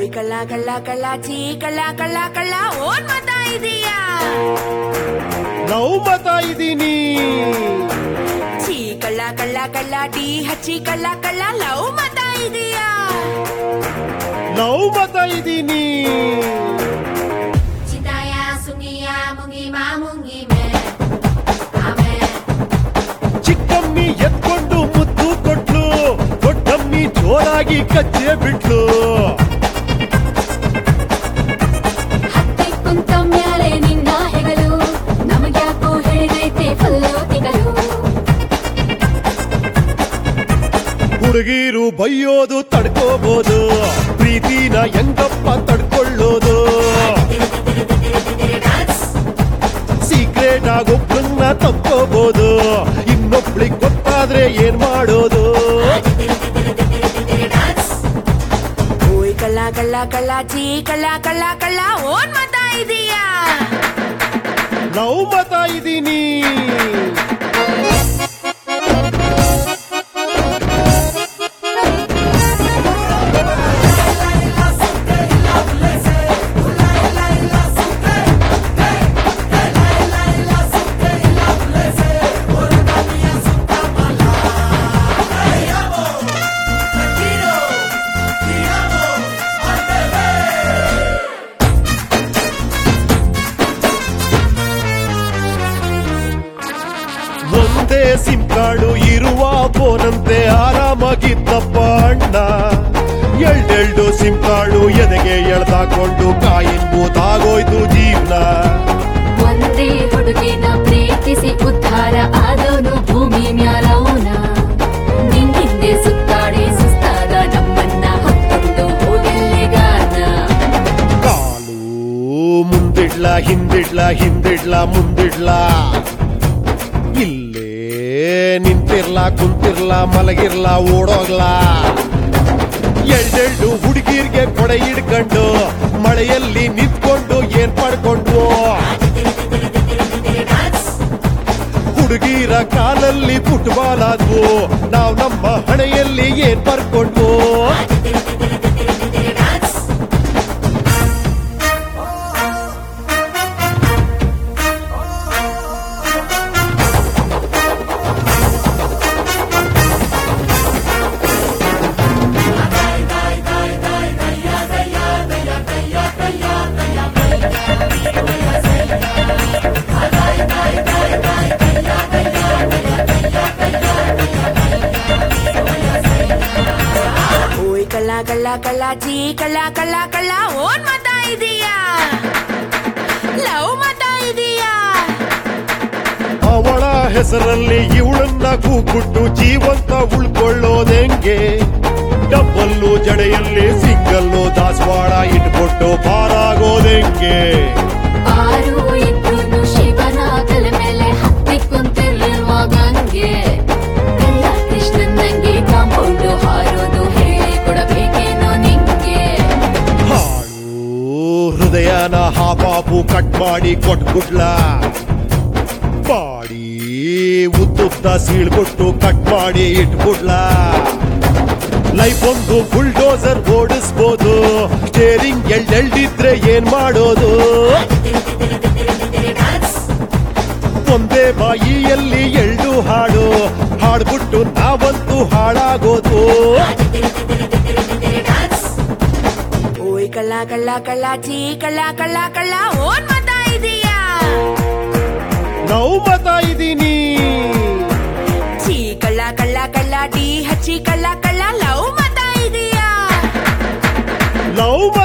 ಓಯ್ ಕಳ್ಳ ಕಳ್ಳ ಕಳ್ಳ ಚೀ ಕಳ್ಳ ಕಳ್ಳ ಕಳ್ಳ ಓನ್ ಮತ ಇದೀಯಾ ಲವ್ ಮತ ಇದೀನಿ ಚೀ ಕಳ್ಳ ಕಳ್ಳ ಕಳ್ಳ ಟೀ ಹಚ್ಚಿ ಕಳ್ಳ ಕಳ್ಳ ಲವ್ ಮತ ಇದೀಯಾ ಲವ್ ಮತ ಇದೀನಿ ಚಿತಾಯ ಸುಂಗಿಯ ಮುಂಗಿ ಮಾ ಮುಂಗಿ ಮೇ ಆಮೇ ಚಿಕ್ಕಮ್ಮಿ ಎತ್ಕೊಂಡು ಮುದ್ದು ಕೊಟ್ಲು ದೊಡ್ಡಮ್ಮಿ ಜೋರಾಗಿ ಕಚ್ಚೆ ಬಿಟ್ಲು ಹತ್ತಿ ಕುಂತ ಮ್ಯಾಲೆ ನಿನ್ನ ಹೆಗಲು ನಮಗ್ಯಾಕೋ ಹೇಳಿದೈತೆ ಫುಲ್ಲು ತಿಗಲು ಹುಡುಗೀರು ಬೈಯೋದು ತಡ್ಕೋಬಹುದು ಪ್ರೀತಿನ ಹೆಂಗಪ್ಪ ತಡ್ಕೊಳ್ಳೋದು ಸೀಕ್ರೆಟ್ ಆಗೊಬ್ಬನ್ನ ತಪ್ಕೋಬಹುದು ಇನ್ನೊಬ್ಳಿಗ್ ಗೊತ್ತಾದ್ರೆ ಏನ್ ಮಾಡೋದು ಓಯ್ ಕಳ್ಳ ಕಳ್ಳ ಕಳ್ಳ ಚೀ ಕಳ್ಳ ಕಳ್ಳ ಕಳ್ಳ ಓನ್ ಮತ ಇದೀಯಾ ಲವ್ ಮತ ಇದೀನಿ ಒಂದೇ ಸಿಮ್ ಕಾರ್ಡು ಇರುವ ಫೋನಂತೆ ಆರಾಮಾಗಿದ್ದಪ್ಪ ಅಣ್ಣ ಎಲ್ಡೆಲ್ಡು ಸಿಮ್ ಕಾರ್ಡು ಎದೆಗೆ ಎಳ್ದಾಕೊಂಡು ಕಾಯಿನ್ ಬೂತಾಗೋಯ್ತು ಜೀವನ ಒಂದೇ ಹುಡುಗಿನ ಪ್ರೀತಿಸಿ ಉದ್ಧಾರ ಆದವನು ಭೂಮಿ ಮ್ಯಾಲವನ ನಿನ್ನಿಂದೆ ಸುತ್ತಾಡಿ ಸುಸ್ತಾದ ನಮ್ಮನ್ನ ಹೊತ್ಕೊಂಡು ಹೋಗೆಲ್ಲಿಗಾನ ಕಾಲು ಮುಂದಿಡ್ಲ ಹಿಂದಿಡ್ಲ ಹಿಂದಿಡ್ಲ ಮುಂದಿಡ್ಲ ಇಲ್ಲೇ ನಿಂತಿರ್ಲ ಕುಂತಿರ್ಲ ಮಲಗಿರ್ಲ ಓಡೋಗ್ಲಾ ಎಲ್ಡೆಲ್ಡು ಹುಡುಗಿರ್ಗೆ ಕೊಡೆ ಹಿಡ್ಕೊಂಡು ಮಳೆಯಲ್ಲಿ ನಿಂತ್ಕೊಂಡು ಏನ್ ಪಡ್ಕೊಂಡು ಹುಡುಗಿರ ಕಾಲಲ್ಲಿ ಫುಟ್ಬಾಲ್ ಆದ್ವು ನಾವ್ ನಮ್ಮ ಹಣೆಯಲ್ಲಿ ಏನ್ ಬರ್ಕೊಂಡ್ವು ಓಯ್ ಕಳ್ಳ ಕಳ್ಳ ಕಳ್ಳ ಚೀ ಕಳ್ಳ ಕಳ್ಳ ಕಳ್ಳ ಓನ್ ಮತ ಇದೀಯಾ ಲವ್ ಮತ ಇದೀಯಾ ಅವಳ ಹೆಸರಲ್ಲಿ ಇವಳನ್ನ ಕೂಗುಟ್ಟು ಜೀವಂತ ಉಳ್ಕೊಳ್ಳೋದೆಂಗೆ ಡಬ್ಬಲ್ಲು ಜಡೆಯಲ್ಲಿ ಸಿಂಗಲ್ಲು ದಾಸವಾಳ ಇಟ್ಬಿಟ್ಟು ಪಾರಾಗೋದೆಂಗೆ ಆರು ಇದ್ರು ಶಿವನ ತಲೆ ಮೇಲೆ ಹತ್ತಿ ಕುಂತಿರ್ಲಿಲ್ವ ಗಂಗೆ ಕಳ್ಳ ಕೃಷ್ಣನ್ನಂಗೆ ಕಾಂಪೌಂಡು ಹಾರೋದು ಹೇಳಿ ಕೊಡಬೇಕೇನೋ ನಿಂಗೆ ಹಾಳು ಹೃದಯನ ಹಾಪಾಪು ಕಟ್ ಮಾಡಿ ಕೊಟ್ಬಿಡ್ಲ ಬಾಡಿ ಉದ್ದುದ್ದ ಸೀಳ್ಬಿಟ್ಟು ಕಟ್ ಮಾಡಿ ಇಟ್ಬಿಡ್ಲ ಲೈಫ್ ಒಂದು ಬುಲ್ಡೋಸರ್ ಓಡಿಸ್ಬೋದು ಸ್ಟೇರಿಂಗ್ ಎಲ್ಡೆಲ್ಡಿದ್ರೆ ಏನ್ ಮಾಡೋದು ಒಂದೇ ಬಾಯಿಯಲ್ಲಿ ಎಳ್ಳು ಹಾಡು ಹಾಡ್ಬಿಟ್ಟು ನಾವಂತೂ ಹಾಳಾಗೋದು ಓಯ್ ಕಳ್ಳ ಕಳ್ಳ ಕಳ್ಳ ಚೀ ಕಳ್ಳ ಕಳ್ಳ ಕಳ್ಳ ಓನ್ ಮತ ಇದೀಯಾ ನಾವು ಮತ ಇದೀನಿ ಚೀ ಕಳ್ಳ ಕಳ್ಳ ಕಳ್ಳ ಟೀ ಹಚ್ಚಿ ಕಳ್ಳ ಕಳ್ಳ ಲವ್ ಮತ ಇದೀಯಾ ಲವ್